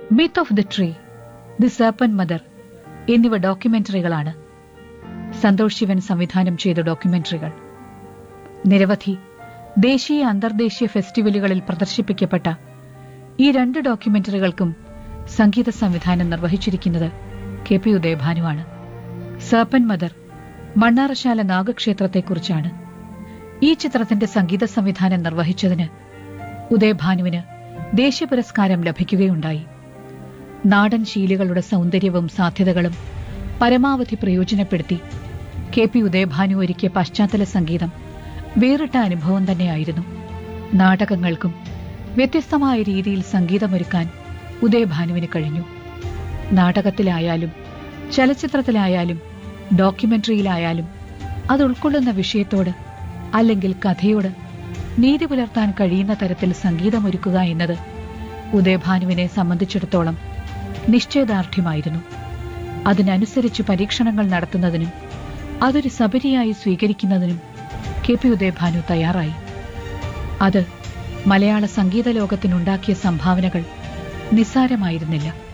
myth of the tree the serpent mother എന്നിവ ഡോക്യുമെന്ററികളാണ് സന്തോഷ് ശിവൻ സംവിധാനം ചെയ്ത ഡോക്യുമെന്ററികൾ നിരവധി ദേശീയ അന്തർദേശീയ ഫെസ്റ്റിവലുകളിൽ പ്രദർശിപ്പിക്കപ്പെട്ട ഈ രണ്ട് ഡോക്യുമെന്ററികൾക്കും സംഗീത സംവിധാനം നിർവഹിച്ചിരിക്കുന്നത് കെ പി ഉദയഭാനുവാണ് സർപ്പൻ മദർ മണ്ണാറശാല നാഗക്ഷേത്രത്തെക്കുറിച്ചാണ് ഈ ചിത്രത്തിന്റെ സംഗീത സംവിധാനം നിർവഹിച്ചതിന് ഉദയഭാനുവിന് ദേശീയ പുരസ്കാരം ലഭിക്കുകയുണ്ടായി നാടൻ ശീലുകളുടെ സൗന്ദര്യവും സാധ്യതകളും പരമാവധി പ്രയോജനപ്പെടുത്തി കെ പി ഉദയഭാനു ഒരുക്കിയ പശ്ചാത്തല സംഗീതം വേറിട്ട അനുഭവം തന്നെയായിരുന്നു നാടകങ്ങൾക്കും വ്യത്യസ്തമായ രീതിയിൽ സംഗീതമൊരുക്കാൻ ഉദയഭാനുവിന് കഴിഞ്ഞു നാടകത്തിലായാലും ചലച്ചിത്രത്തിലായാലും ഡോക്യുമെന്ററിയിലായാലും അത് ഉൾക്കൊള്ളുന്ന വിഷയത്തോട് അല്ലെങ്കിൽ കഥയോട് നീതി പുലർത്താൻ കഴിയുന്ന തരത്തിൽ സംഗീതമൊരുക്കുക എന്നത് ഉദയഭാനുവിനെ സംബന്ധിച്ചിടത്തോളം നിശ്ചയദാർഢ്യമായിരുന്നു അതിനനുസരിച്ച് പരീക്ഷണങ്ങൾ നടത്തുന്നതിനും അതൊരു സബരിയായി സ്വീകരിക്കുന്നതിനും കെ പി ഉദയഭാനു തയ്യാറായി അത് മലയാള സംഗീത ലോകത്തിനുണ്ടാക്കിയ സംഭാവനകൾ നിസ്സാരമായിരുന്നില്ല